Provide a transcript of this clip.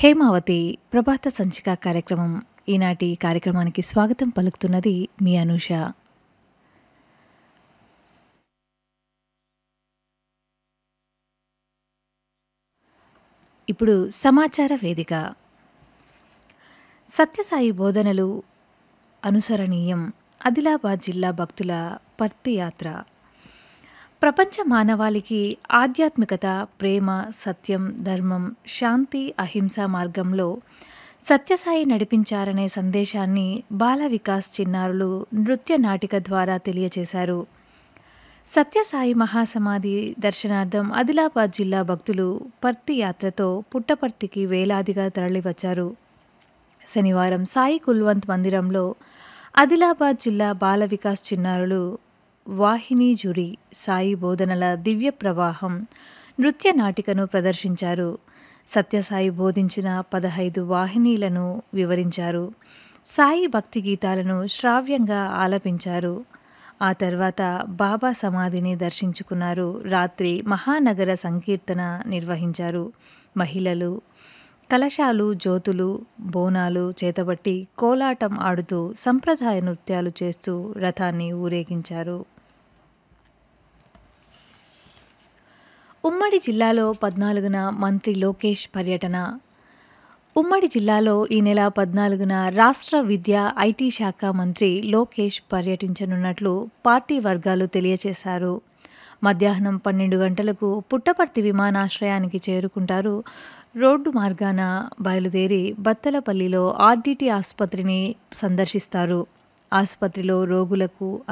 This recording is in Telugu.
హేమావతి ప్రభాత సంచిక కార్యక్రమం ఈనాటి కార్యక్రమానికి స్వాగతం పలుకుతున్నది మీ అనూష ఇప్పుడు సమాచార వేదిక సత్యసాయి బోధనలు అనుసరణీయం ఆదిలాబాద్ జిల్లా భక్తుల పర్తి యాత్ర ప్రపంచ మానవాళికి ఆధ్యాత్మికత ప్రేమ సత్యం ధర్మం శాంతి అహింస మార్గంలో సత్యసాయి నడిపించారనే సందేశాన్ని బాల వికాస్ చిన్నారులు నృత్య నాటిక ద్వారా తెలియచేశారు సత్యసాయి మహాసమాధి దర్శనార్థం ఆదిలాబాద్ జిల్లా భక్తులు పర్తి యాత్రతో పుట్టపర్తికి వేలాదిగా తరలివచ్చారు శనివారం సాయి కుల్వంత్ మందిరంలో ఆదిలాబాద్ జిల్లా బాల వికాస్ చిన్నారులు వాహిని జురి సాయి బోధనల దివ్య ప్రవాహం నృత్య నాటికను ప్రదర్శించారు సత్యసాయి బోధించిన పదహైదు వాహినీలను వివరించారు సాయి భక్తి గీతాలను శ్రావ్యంగా ఆలపించారు ఆ తర్వాత బాబా సమాధిని దర్శించుకున్నారు రాత్రి మహానగర సంకీర్తన నిర్వహించారు మహిళలు కలశాలు జ్యోతులు బోనాలు చేతబట్టి కోలాటం ఆడుతూ సంప్రదాయ నృత్యాలు చేస్తూ రథాన్ని ఊరేగించారు ఉమ్మడి జిల్లాలో పద్నాలుగున మంత్రి లోకేష్ పర్యటన ఉమ్మడి జిల్లాలో ఈ నెల పద్నాలుగున రాష్ట్ర విద్య ఐటీ శాఖ మంత్రి లోకేష్ పర్యటించనున్నట్లు పార్టీ వర్గాలు తెలియజేశారు మధ్యాహ్నం పన్నెండు గంటలకు పుట్టపర్తి విమానాశ్రయానికి చేరుకుంటారు రోడ్డు మార్గాన బయలుదేరి బత్తలపల్లిలో ఆర్డిటి ఆసుపత్రిని సందర్శిస్తారు ఆసుపత్రిలో రోగులకు